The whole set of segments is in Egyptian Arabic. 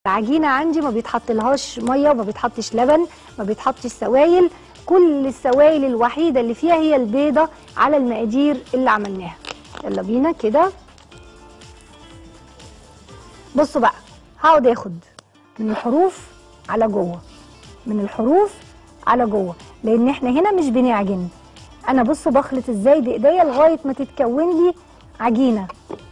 العجينه عندي ما بيتحطلهاش ميه وما بيتحطش لبن ما بيتحطش سوائل كل السوائل الوحيده اللي فيها هي البيضه على المقادير اللي عملناها يلا بينا كده بصوا بقى هقعد اخد من الحروف على جوه من الحروف على جوه لان احنا هنا مش بنعجن انا بصوا بخلط ازاي بايديا لغايه ما تتكون لي عجينه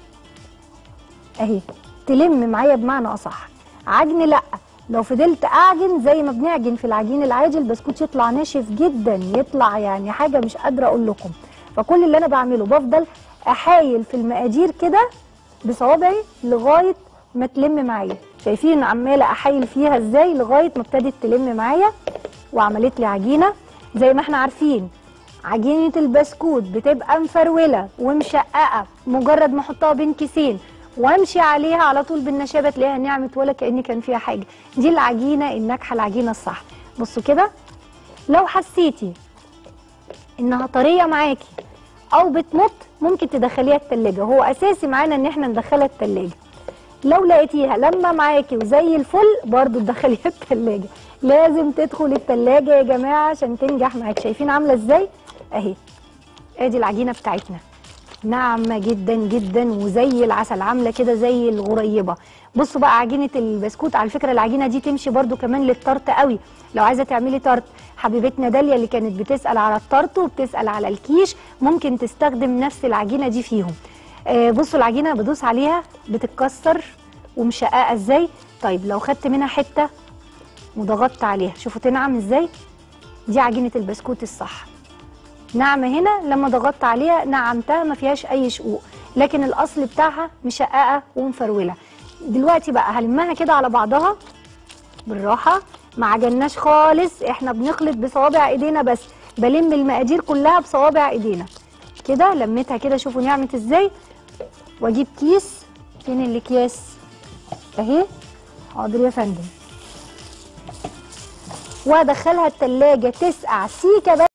اهي تلم معايا بمعنى اصح عجن لا لو فضلت اعجن زي ما بنعجن في العجين العادي البسكوت يطلع ناشف جدا يطلع يعني حاجه مش قادره اقول لكم فكل اللي انا بعمله بفضل احايل في المقادير كده بصوابعي لغايه ما تلم معايا شايفين عماله احايل فيها ازاي لغايه ما ابتدت تلم معايا وعملت لي عجينه زي ما احنا عارفين عجينه البسكوت بتبقى مفروله ومشققه مجرد ما احطها بين كيسين وامشي عليها على طول بالنشابه تلاقيها نعمت ولا كان كان فيها حاجه دي العجينه الناجحه العجينه الصح بصوا كده لو حسيتي انها طريه معاكي او بتمط ممكن تدخليها التلاجة هو اساسي معانا ان احنا ندخلها التلاجة لو لقيتيها لما معاكي وزي الفل برضو تدخليها التلاجة لازم تدخل التلاجة يا جماعة عشان تنجح معاك شايفين عاملة ازاي اهي ادي العجينة بتاعتنا ناعمة جدا جدا وزي العسل عاملة كده زي الغريبة بصوا بقى عجينة البسكوت على فكرة العجينة دي تمشي برضو كمان للطرت قوي لو عايزة تعملي طرت حبيبتنا داليا اللي كانت بتسأل على الطرت وبتسأل على الكيش ممكن تستخدم نفس العجينة دي فيهم آه بصوا العجينة بدوس عليها بتتكسر ومشققة ازاي طيب لو خدت منها حتة وضغطت عليها شوفوا تنعم ازاي دي عجينة البسكوت الصح ناعمه هنا لما ضغطت عليها نعمتها ما فيهاش اي شقوق لكن الاصل بتاعها مشققه ومفروله دلوقتي بقى هلمها كده على بعضها بالراحه ما عجناش خالص احنا بنخلط بصوابع ايدينا بس بلم المقادير كلها بصوابع ايدينا كده لميتها كده شوفوا نعمت ازاي واجيب كيس فين الاكياس اهي حاضر يا فندم وادخلها التلاجة تسقع سيكه بس